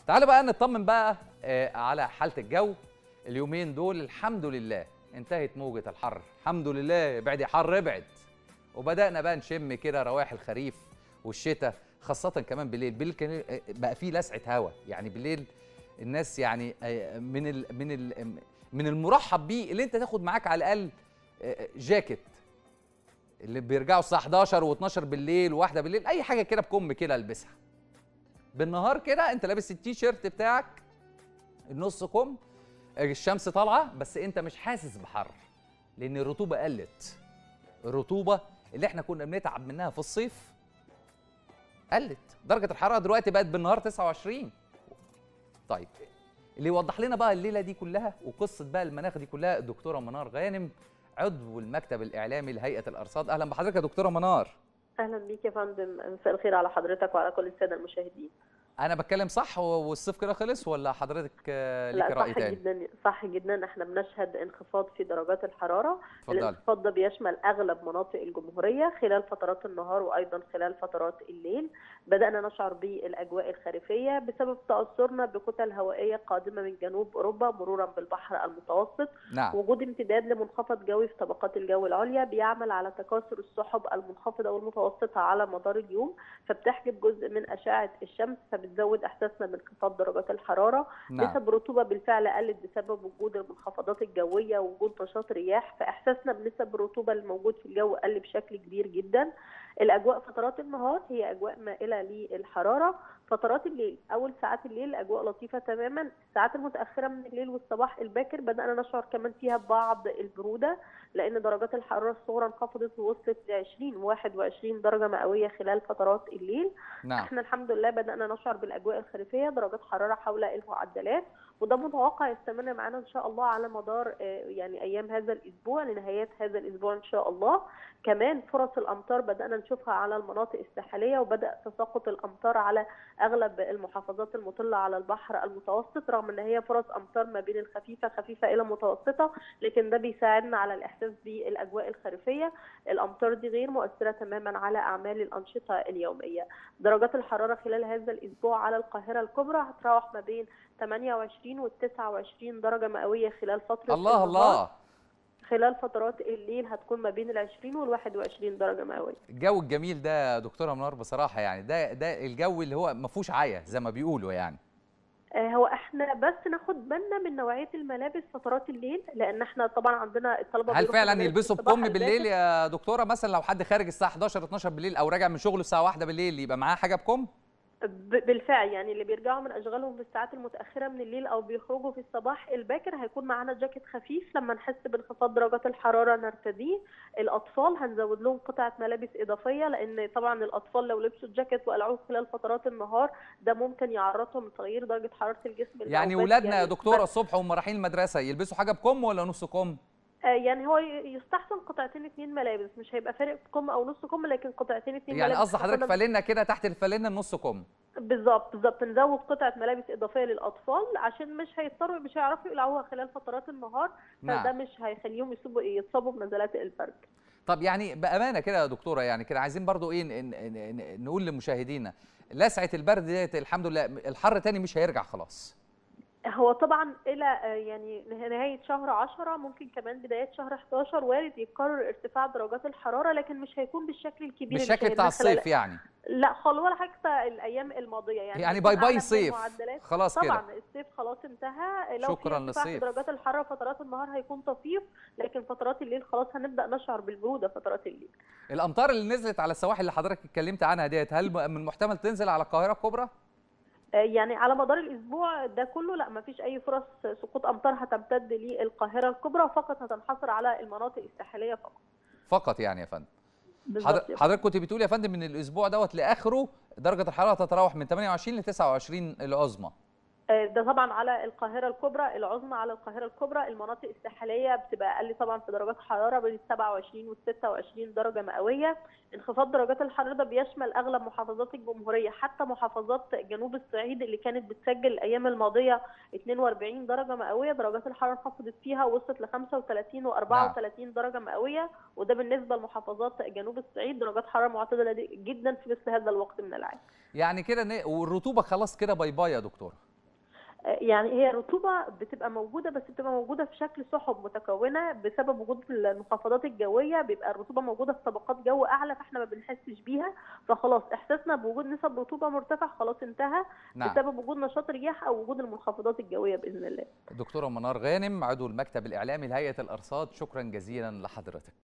تعالوا بقى نطمن بقى آه، على حاله الجو اليومين دول الحمد لله انتهت موجه الحر الحمد لله ابعد يا حر ابعد وبدانا بقى نشم كده روائح الخريف والشتاء خاصه كمان بالليل بالليل كان آه، بقى فيه لسعه هواء يعني بالليل الناس يعني آه، من ال من ال من المرحب بيه اللي انت تاخد معاك على الاقل آه، جاكيت اللي بيرجعوا الساعه 11 و12 بالليل وواحده بالليل اي حاجه كده بكم كده البسها بالنهار كده انت لابس التيشيرت بتاعك النص كم الشمس طالعه بس انت مش حاسس بحر لان الرطوبه قلت الرطوبه اللي احنا كنا بنتعب منها في الصيف قلت درجه الحراره دلوقتي بقت بالنهار 29 طيب اللي يوضح لنا بقى الليله دي كلها وقصه بقى المناخ دي كلها الدكتوره منار غانم عضو المكتب الاعلامي لهيئه الارصاد اهلا بحضرتك يا دكتوره منار اهلا بيك يا فندم مساء الخير على حضرتك وعلى كل الساده المشاهدين انا بتكلم صح والصيف كده خلص ولا حضرتك آه، ليك لا راي صح تاني جدا صح جدا احنا بنشهد انخفاض في درجات الحراره اتفضلي الانخفاض ده بيشمل اغلب مناطق الجمهوريه خلال فترات النهار وايضا خلال فترات الليل بدانا نشعر بالاجواء الخريفيه بسبب تاثرنا بكتل هوائيه قادمه من جنوب اوروبا مرورا بالبحر المتوسط نعم وجود امتداد لمنخفض جوي في طبقات الجو العليا بيعمل على تكاثر السحب المنخفضه والمتوسطه على مدار اليوم فبتحجب جزء من اشعه الشمس فبتزود احساسنا بانخفاض درجات الحراره نعم نسب الرطوبه بالفعل قلت بسبب وجود المنخفضات الجويه ووجود نشاط رياح فاحساسنا بنسب الرطوبه الموجود في الجو قل بشكل كبير جدا الاجواء فترات النهار هي اجواء مائله للحراره فترات الليل اول ساعات الليل اجواء لطيفه تماما الساعات المتاخره من الليل والصباح الباكر بدانا نشعر كمان فيها بعض البروده لان درجات الحراره الصغرى انخفضت ووصلت ل 20 21 درجه مئويه خلال فترات الليل نعم احنا الحمد لله بدانا نشعر بالاجواء الخريفيه درجات حراره حول المعدلات وده متوقع يستمر معانا ان شاء الله على مدار آه، يعني ايام هذا الاسبوع لنهايات هذا الاسبوع ان شاء الله كمان فرص الامطار بدانا نشوفها على المناطق الساحليه وبدا تساقط الامطار على اغلب المحافظات المطله على البحر المتوسط رغم ان هي فرص امطار ما بين الخفيفه خفيفه الى متوسطه لكن ده بيساعدنا على الاحساس بالاجواء الخريفيه الامطار دي غير مؤثره تماما على اعمال الانشطه اليوميه درجات الحراره خلال هذا الاسبوع على القاهره الكبرى هتراوح ما بين 28 و 29 درجه مئويه خلال فتره الله النهار. الله خلال فترات الليل هتكون ما بين ال 20 وال 21 درجه مئويه الجو الجميل ده يا دكتوره منار بصراحه يعني ده ده الجو اللي هو ما فيهوش عيا زي ما بيقولوا يعني آه، هو احنا بس ناخد بالنا من نوعيه الملابس فترات الليل لان احنا طبعا عندنا الطلبه هل بيروحوا فعلا مدارس يلبسوا الصباح بكم بالليل الباكر. يا دكتوره مثلا لو حد خارج الساعه 11 12 بالليل او راجع من شغله الساعه 1 بالليل يبقى معاه حاجه بكم ب- بالفعل يعني اللي بيرجعوا من اشغالهم في الساعات المتاخره من الليل او بيخرجوا في الصباح الباكر هيكون معانا جاكيت خفيف لما نحس بانخفاض درجات الحراره نرتديه الاطفال هنزود لهم قطعه ملابس اضافيه لان طبعا الاطفال لو لبسوا الجاكيت وقلعوه خلال فترات النهار ده ممكن يعرضهم لتغيير درجه حراره الجسم يعني الأوقات ولادنا يا يعني دكتوره بس- الصبح وهم رايحين المدرسه يلبسوا حاجه بكم ولا نص كم آه، يعني هو ي- يستحسن قطعتين اتنين ملابس مش هيبقى فارق كم او نص كم لكن قطعتين اتنين يعني ملابس قصد حضرتك خاصة فالنه كده تحت الفالنه النص كم بالظبط بالظبط نزود قطعه ملابس اضافيه للاطفال عشان مش هيضطروا مش هيعرفوا يقلعوها خلال فترات النهار فده نعم مش هيخليهم يصيبوا يتصابوا بنزلات البرد طب يعني بامانه كده يا دكتوره يعني كده عايزين برضو ايه ن- ن- ن- نقول لمشاهدينا لسعه البرد ديت الحمد لله الحر تاني مش هيرجع خلاص هو طبعا الى آه، يعني نه- نهايه شهر 10 ممكن كمان بدايه شهر 11 وارد يتكرر ارتفاع درجات الحراره لكن مش هيكون بالشكل الكبير مش بالشكل بتاع هيبقى خلال- الصيف يعني لا خالص ولا حتى الايام الماضيه يعني يعني هيكون باي باي أعلى من صيف المعدلات. خلاص كده طبعا الصيف خلاص انتهى لو شكراً في ارتفاع في للصيف. درجات الحراره فترات النهار هيكون طفيف لكن فترات الليل خلاص هنبدا نشعر بالبروده فترات الليل الامطار اللي نزلت على السواحل اللي حضرتك اتكلمت عنها ديت هل من المحتمل تنزل على القاهره الكبرى آه، يعني على مدار الاسبوع ده كله لا ما فيش اي فرص سقوط امطار هتمتد للقاهره الكبرى فقط هتنحصر على المناطق الساحليه فقط فقط يعني يا فندم بالظبط حضر- يا فندم. حضرتك كنت بتقول يا فندم من الاسبوع دوت لاخره درجه الحراره تتراوح من 28 ل 29 العظمى آه، ده طبعا على القاهره الكبرى العظمى على القاهره الكبرى المناطق الساحليه بتبقى اقل طبعا في درجات حراره بين 27 و 26 درجه مئويه انخفاض درجات الحراره ده بيشمل اغلب محافظات الجمهوريه حتى محافظات جنوب الصعيد اللي كانت بتسجل الايام الماضيه 42 درجه مئويه درجات الحراره انخفضت فيها وصلت ل 35 و 34 درجه مئويه وده بالنسبه لمحافظات جنوب الصعيد درجات حراره معتدله جدا في مثل هذا الوقت من العام يعني كده ن- والرطوبه خلاص كده باي باي يا دكتوره يعني هي الرطوبة بتبقى موجودة بس بتبقى موجودة في شكل سحب متكونة بسبب وجود المنخفضات الجوية بيبقى الرطوبة موجودة في طبقات جو أعلى فاحنا ما بنحسش بيها فخلاص إحساسنا بوجود نسب رطوبة مرتفع خلاص انتهى نعم بسبب وجود نشاط رياح أو وجود المنخفضات الجوية بإذن الله دكتورة منار غانم عضو المكتب الإعلامي لهيئة الأرصاد شكرا جزيلا لحضرتك